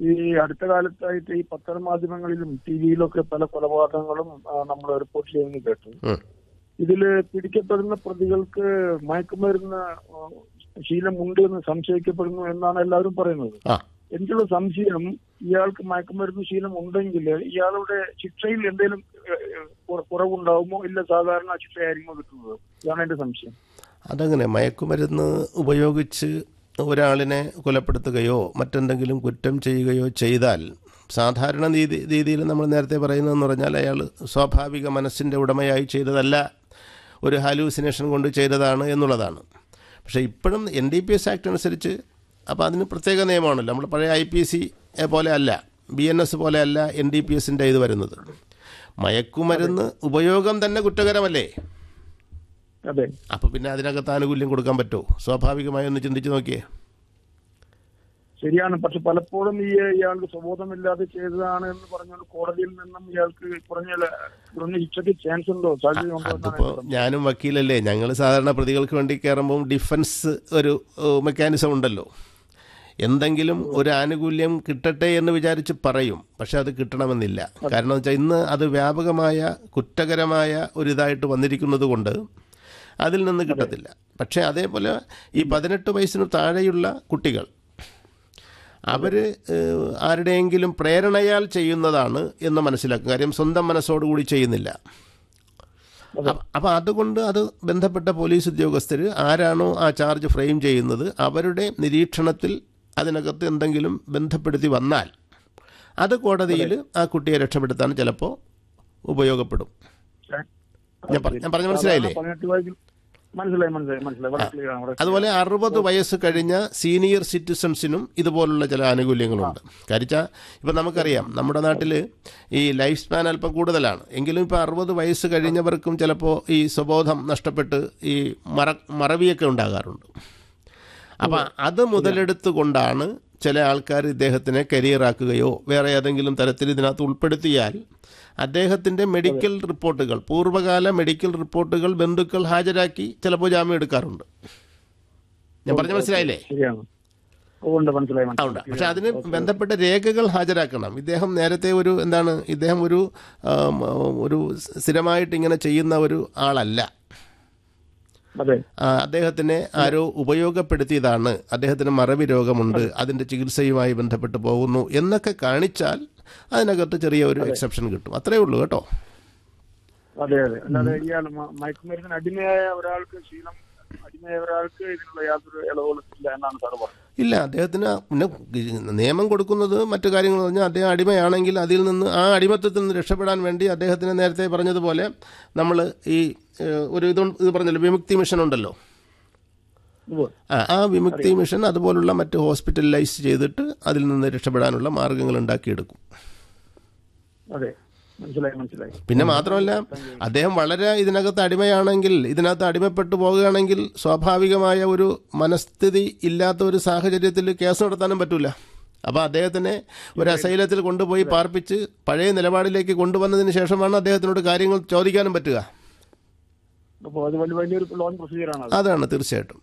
ഈ അടുത്ത കാലത്തായിട്ട് ഈ പത്രമാധ്യമങ്ങളിലും ടി വിയിലൊക്കെ പല കൊലപാതകങ്ങളും നമ്മൾ റിപ്പോർട്ട് ചെയ്യുന്നത് കേട്ടു ഉം. ഇതില് പിടിക്കപ്പെടുന്ന പ്രതികൾക്ക് മയക്കുമരുന്ന് ആ, ശീലമുണ്ട് എന്ന് സംശയിക്കപ്പെടുന്നു എന്നാണ് എല്ലാവരും പറയുന്നത് ആ എനിക്കുള്ള സംശയം ഇയാൾക്ക് മയക്കുമരുന്ന് ശീലം ഉണ്ടെങ്കിൽ ഇയാളുടെ ശിക്ഷയിൽ എന്തെങ്കിലും ഏഹ്, ഏഹ്, കുറ- കുറവുണ്ടാവുമോ ഇല്ല സാധാരണ ശിക്ഷയായിരിക്കുമോ കിട്ടുന്നത് ഇതാണ് എന്റെ സംശയം അതങ്ങനെ മയക്കുമരുന്ന് ഉപയോഗിച്ച് ഒരാളിനെ കൊലപ്പെടുത്തുകയോ മറ്റെന്തെങ്കിലും കുറ്റം ചെയ്യുകയോ ചെയ്താൽ സാധാരണ രീതി രീതിയിൽ നമ്മൾ നേരത്തെ പറയുന്നതെന്ന് പറഞ്ഞാൽ അയാൾ സ്വാഭാവിക മനസ്സിൻ്റെ ഉടമയായി ചെയ്തതല്ല ഒരു ഹാലൂസിനേഷൻ കൊണ്ട് ചെയ്തതാണ് എന്നുള്ളതാണ് പക്ഷേ ഇപ്പോഴും N D P S act അനുസരിച്ച് അപ്പോൾ അതിന് പ്രത്യേക നിയമമാണല്ലോ നമ്മൾ പഴയ ഐ പി സി പോലെ അല്ല ബി എൻ എസ് പോലെ അല്ല എൻ ഡി പി എസിൻ്റെ ഇത് വരുന്നത് മയക്കുമരുന്ന് ഉപയോഗം തന്നെ കുറ്റകരമല്ലേ അതെ അപ്പോൾ പിന്നെ അതിനകത്ത് ആനുകൂല്യം കൊടുക്കാൻ പറ്റുമോ സ്വാഭാവികമായി ഒന്ന് ചിന്തിച്ച് നോക്കിയേ ശരിയാണ് പക്ഷെ പലപ്പോഴും ഈ ഇയാൾക്ക് സ്വബോധമില്ലാതെ ചെയ്തതാണ് എന്ന് പറഞ്ഞുകൊണ്ട് കോടതിയിൽ നിന്നും ഇയാൾക്ക് കുറഞ്ഞ കുറഞ്ഞ ശിക്ഷയ്ക്ക് ചാൻസ് ഉണ്ടോ സാധ്യത ഉണ്ടോ എന്നാണ് അതിപ്പോൾ എന്റെ സംശയം. ഞാനും വക്കീലല്ലേ ഞങ്ങൾ സാധാരണ പ്രതികൾക്ക് വേണ്ടി കയറുമ്പം ഡിഫൻസ് ഒരു മെക്കാനിസം ഉണ്ടല്ലോ എന്തെങ്കിലും ഒരു ആനുകൂല്യം കിട്ടട്ടെ എന്ന് വിചാരിച്ച് പറയും പക്ഷെ അത് കിട്ടണമെന്നില്ല കാരണം വെച്ചാൽ ഇന്ന് അത് വ്യാപകമായ കുറ്റകരമായ ഒരിതായിട്ട് വന്നിരിക്കുന്നത് കൊണ്ട് അതിൽ നിന്ന് കിട്ടത്തില്ല പക്ഷേ അതേപോലെ ഈ പതിനെട്ട് വയസ്സിന് താഴെയുള്ള കുട്ടികൾ അവർ ആരുടെയെങ്കിലും പ്രേരണയാൽ ചെയ്യുന്നതാണ് എന്ന് മനസ്സിലാക്കും കാര്യം സ്വന്തം മനസ്സോടുകൂടി ചെയ്യുന്നില്ല അപ്പം അതുകൊണ്ട് അത് ബന്ധപ്പെട്ട പോലീസ് ഉദ്യോഗസ്ഥർ ആരാണോ ആ ചാർജ് ഫ്രെയിം ചെയ്യുന്നത് അവരുടെ നിരീക്ഷണത്തിൽ അതിനകത്ത് എന്തെങ്കിലും ബന്ധപ്പെടുത്തി വന്നാൽ അത് കോടതിയിൽ ആ കുട്ടിയെ രക്ഷപ്പെടുത്താൻ ചിലപ്പോൾ ഉപയോഗപ്പെടും ഞാൻ പറ- ഞാൻ പറഞ്ഞ മനസ്സിലായില്ലേ? സാധാരണ പതിനെട്ട് വയസ്സിൽ മനസ്സിലായി മനസ്സിലായി മനസ്സിലായി വളരെ clear ആണ്, വളരെ അതുപോലെ അറുപത് വയസ്സ് കഴിഞ്ഞ സീനിയർ സിറ്റിസൺസിനും ഇതുപോലുള്ള ചില ആനുകൂല്യങ്ങളുണ്ട് കരിച്ച ഇപ്പം നമുക്കറിയാം നമ്മുടെ നാട്ടിൽ ഈ ലൈഫ് സ്പാൻ അല്പം കൂടുതലാണ് എങ്കിലും ഇപ്പോൾ അറുപത് വയസ്സ് കഴിഞ്ഞവർക്കും ചിലപ്പോൾ ഈ സ്വബോധം നഷ്ടപ്പെട്ട് ഈ മറ മറവിയൊക്കെ ഉണ്ടാകാറുണ്ട് അപ്പം അത് മുതലെടുത്തുകൊണ്ടാണ് ചില ആൾക്കാർ ഇദ്ദേഹത്തിനെ കരിയറാക്കുകയോ വേറെ ഏതെങ്കിലും തരത്തിൽ ഇതിനകത്ത് ഉൾപ്പെടുത്തിയാൽ അദ്ദേഹത്തിൻ്റെ മെഡിക്കൽ റിപ്പോർട്ടുകൾ പൂർവ്വകാല മെഡിക്കൽ റിപ്പോർട്ടുകൾ ബന്ധുക്കൾ ഹാജരാക്കി ചിലപ്പോൾ ജാമ്യം എടുക്കാറുണ്ട് ഞാൻ പറഞ്ഞ മനസ്സിലായില്ലേ ശരിയാണ് അതുകൊണ്ട് മനസ്സിലായി ഉണ്ട് മനസ്സിലായി പക്ഷെ അതിന് ബന്ധപ്പെട്ട രേഖകൾ ഹാജരാക്കണം ഇദ്ദേഹം നേരത്തെ ഒരു എന്താണ് ഇദ്ദേഹം ഒരു ആം, ഒരു സ്ഥിരമായിട്ട് ഇങ്ങനെ ചെയ്യുന്ന ഒരു ആളല്ല അതെ ആ, അദ്ദേഹത്തിനെ ആരോ ഉപയോഗപ്പെടുത്തിയതാണ് അദ്ദേഹത്തിന് മറവി രോഗമുണ്ട് അതിൻ്റെ ചികിത്സയുമായി ബന്ധപ്പെട്ട് പോകുന്നു എന്നൊക്കെ കാണിച്ചാൽ അതിനകത്ത് ചെറിയ ഒരു എക്സെപ്ഷൻ കിട്ടും അത്രേ ഉള്ളൂ കേട്ടോ അതെ അതെ അല്ലാതെ ഇയാൾ മ- മയക്കുമരുന്നിന് അടിമയായ ഒരാൾക്ക് ശീലം അടിമയായ ഒരാൾക്ക് ഇതിനുള്ള യാതൊരു ഇളവുകളും ഇല്ല എന്നാണ് സാർ പറഞ്ഞത് ഇല്ല അദ്ദേഹത്തിന് പിന്നെ നിയമം കൊടുക്കുന്നത് മറ്റു കാര്യങ്ങൾ പറഞ്ഞാൽ അദ്ദേഹം അടിമയാണെങ്കിൽ അതിൽ നിന്ന് ആ അടിമത്തത്തിൽ നിന്ന് രക്ഷപ്പെടാൻ വേണ്ടി അദ്ദേഹത്തിന് നേരത്തെ പറഞ്ഞതുപോലെ നമ്മൾ ഈ ഏഹ്, ഒരു ഇത് ഇത് പറഞ്ഞല്ലോ വിമുക്തി മിഷൻ ഉണ്ടല്ലോ ഉവ്വ്. ആ ആ വിമുക്തി മിഷൻ അതുപോലുള്ള മറ്റ് ഹോസ്പിറ്റലൈസ് ചെയ്തിട്ട് അതിൽ നിന്ന് രക്ഷപ്പെടാനുള്ള മാർഗങ്ങൾ ഉണ്ടാക്കിയെടുക്കും അതെ മനസ്സിലായി മനസ്സിലായി പിന്നെ മാത്രമല്ല അദ്ദേഹം വളരെ ഇതിനകത്ത് അടിമയാണെങ്കിൽ ഇതിനകത്ത് അടിമപ്പെട്ടു പോകുകയാണെങ്കിൽ സ്വാഭാവികമായ ഒരു മനസ്ഥിതി ഇല്ലാത്ത ഒരു സാഹചര്യത്തിൽ കേസ് നടത്താനും പറ്റൂല അപ്പോൾ അദ്ദേഹത്തിനെ ഒരു അസൈലത്തിൽ കൊണ്ടുപോയി പാർപ്പിച്ച് പഴയ നിലപാടിലേക്ക് കൊണ്ടുവന്നതിന് ശേഷമാണ് അദ്ദേഹത്തിനോട് കാര്യങ്ങൾ ചോദിക്കാനും പറ്റുക അപ്പോൾ അത് വലിയ വലിയൊരു ലോങ് പ്രൊസീജിയറാണ് അത് അതാണ് തീർച്ചയായിട്ടും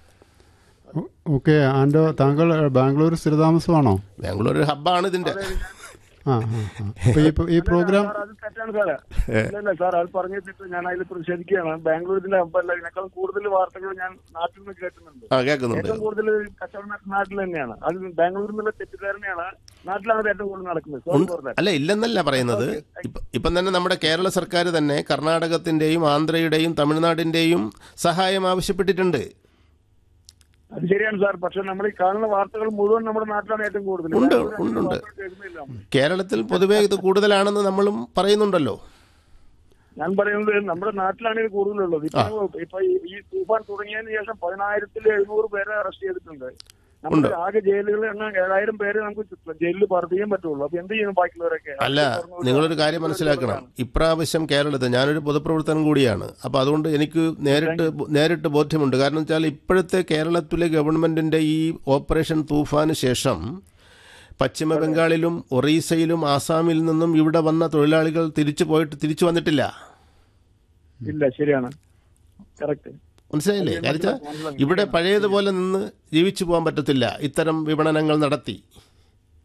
ഓക്കെ ആൻഡോ താങ്കൾ ബാംഗ്ലൂർ സ്ഥിരതാമസമാണോ ബാംഗ്ലൂർ ഒരു ഹബ്ബാണ് ഇതിൻ്റെ ആ ആ ആ. അപ്പൊ ഈ ഈ പ്രോഗ്രാം സാർ, അത് തെറ്റാണ് സാറേ ഇല്ല ഇല്ല സാർ അത് പറഞ്ഞിട്ട് ഞാൻ അതിൽ പ്രതിഷേധിക്കുകയാണ് ബാംഗ്ലൂർ ഇതിന്റെ ഹബ്ബല്ല ഇതിനേക്കാളും കൂടുതൽ വാർത്തകൾ ഞാൻ നാട്ടിൽ നിന്ന് കേൾക്കുന്നുണ്ട് ആ കേൾക്കുന്നുണ്ട് ഏറ്റവും കൂടുതൽ കച്ചവടം നടക്കുന്ന നാട്ടിൽ തന്നെയാണ് അത് ബാംഗ്ലൂരിൽ നിന്നുള്ള തെറ്റിദ്ധാരണയാണ് നാട്ടിലാണ് അത് ഏറ്റവും കൂടുതൽ നടക്കുന്നത് Sorry ഉണ്ട്. for that. അല്ല ഇല്ലെന്നല്ല പറയുന്നത് ഇപ്പം ഇപ്പം തന്നെ നമ്മുടെ കേരള സർക്കാർ തന്നെ കർണാടകത്തിൻ്റെയും ആന്ധ്രയുടെയും തമിഴ്നാടിൻ്റെയും സഹായം ആവശ്യപ്പെട്ടിട്ടുണ്ട് അത് ശരിയാണ് സാർ പക്ഷെ നമ്മൾ ഈ കാണുന്ന വാർത്തകൾ മുഴുവൻ നമ്മുടെ നാട്ടിലാണ് ഏറ്റവും കൂടുതൽ ഉണ്ട്, ബാംഗ്ലൂരിൽ ഉണ്ട്, ഉണ്ട്. വാർത്തകൾ കേൾക്കുന്നില്ല നമ്മൾ. കേരളത്തിൽ പൊതുവേ ഇത് കൂടുതലാണെന്ന് നമ്മളും പറയുന്നുണ്ടല്ലോ ഞാൻ പറയുന്നത് നമ്മുടെ നാട്ടിലാണ് ഇത് കൂടുതലുള്ളത് ഇപ്പൊ ഇപ്പൊ ഈ- ഈ തൂഫാൻ തുടങ്ങിയതിന് ശേഷം പതിനായിരത്തിൽ എഴുന്നൂറ് പേരെ അറസ്റ്റ് ചെയ്തിട്ടുണ്ട് നമ്മുടെ ആകെ ജയിലുകളിൽ എണ്ണം ഏഴായിരം പേര് നമുക്ക് ജയിലിൽ പാർപ്പിക്കാൻ പറ്റുള്ളൂ അപ്പൊ എന്ത് ചെയ്യണം ബാക്കിയുള്ളവരൊക്കെ അല്ല നിങ്ങളൊരു കാര്യം മനസ്സിലാക്കണം ഇപ്രാവശ്യം കേരളത്തിൽ ഞാനൊരു പൊതുപ്രവർത്തനം കൂടിയാണ് അപ്പോൾ അതുകൊണ്ട് എനിക്ക് നേരിട്ട് നേരിട്ട് ബോധ്യമുണ്ട് കാരണം വെച്ചാൽ ഇപ്പോഴത്തെ കേരളത്തിലെ ഗവൺമെൻറ്റിൻ്റെ ഈ ഓപ്പറേഷൻ തൂഫാന് ശേഷം പശ്ചിമ ബംഗാളിലും ഒറീസയിലും ആസാമിൽ നിന്നും ഇവിടെ വന്ന തൊഴിലാളികൾ തിരിച്ചു പോയിട്ട് തിരിച്ചു വന്നിട്ടില്ല ഇല്ല ശരിയാണ് കറക്റ്റ് മനസ്സിലായില്ലേ കാര്യം വെച്ചാൽ ഇവിടെ പഴയതുപോലെ നിന്ന് ജീവിച്ചു പോകാൻ പറ്റത്തില്ല ഇത്തരം വിപണനങ്ങൾ നടത്തി